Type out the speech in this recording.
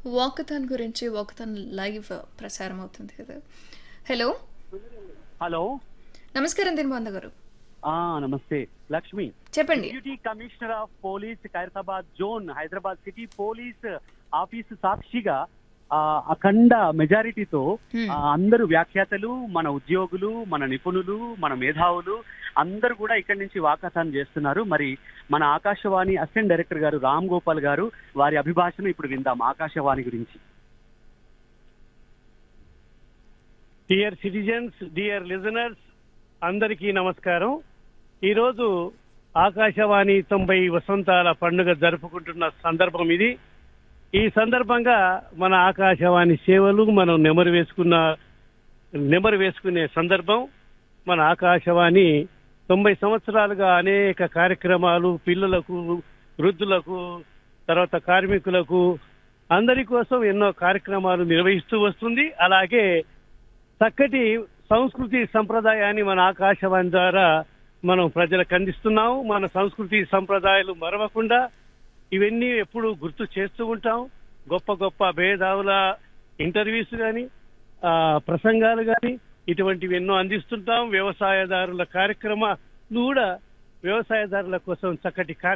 Walkathon గురించి walkathon live ప్రసారం అవుతుంది కదా హలో హలో నమస్కారం దినబంధ గారు ఆ నమస్తే లక్ష్మి చెప్పండి deputy commissioner of police Khairatabad zone Hyderabad city police office సాక్షిగా ఆ, అఖండ మెజారిటీతో Hmm. ఆ, అందరూ వ్యాఖ్యాతలు మన ఉద్యోగులు మన నిపుణులు మన మేధావులు అందరూ కూడా ఇక్కడి నుంచి వాకథాన్ చేస్తున్నారు మరి మన ఆకాశవాణి అసిస్టెంట్ డైరెక్టర్ గారు రామ్ గోపాల్ గారు వారి అభిభాషణ ఇప్పుడు విందాం ఆకాశవాణి గురించి డియర్ సిటిజన్స్ డియర్ లిజనర్స్ అందరికీ నమస్కారం ఈరోజు ఆకాశవాణి తొంభై వసంతాల పండుగ జరుపుకుంటున్న సందర్భం ఇది ఈ సందర్భంగా మన ఆకాశవాణి సేవలు మనం నెమరు వేసుకున్న నెమరు వేసుకునే సందర్భం మన ఆకాశవాణి తొంభై సంవత్సరాలుగా అనేక కార్యక్రమాలు పిల్లలకు వృద్ధులకు తర్వాత కార్మికులకు అందరి కోసం ఎన్నో కార్యక్రమాలు నిర్వహిస్తూ వస్తుంది అలాగే చక్కటి సంస్కృతి సంప్రదాయాన్ని మన ఆకాశవాణి ద్వారా మనం ప్రజలకు అందిస్తున్నాం మన సంస్కృతి సంప్రదాయాలు మరవకుండా ఇవన్నీ ఎప్పుడు గుర్తు చేస్తూ ఉంటాం గొప్ప గొప్ప భేదావుల ఇంటర్వ్యూస్ కానీ ప్రసంగాలు కానీ ఇటువంటివి ఎన్నో అందిస్తుంటాం వ్యవసాయదారుల కార్యక్రమాలు కూడా వ్యవసాయదారుల కోసం చక్కటి కార్య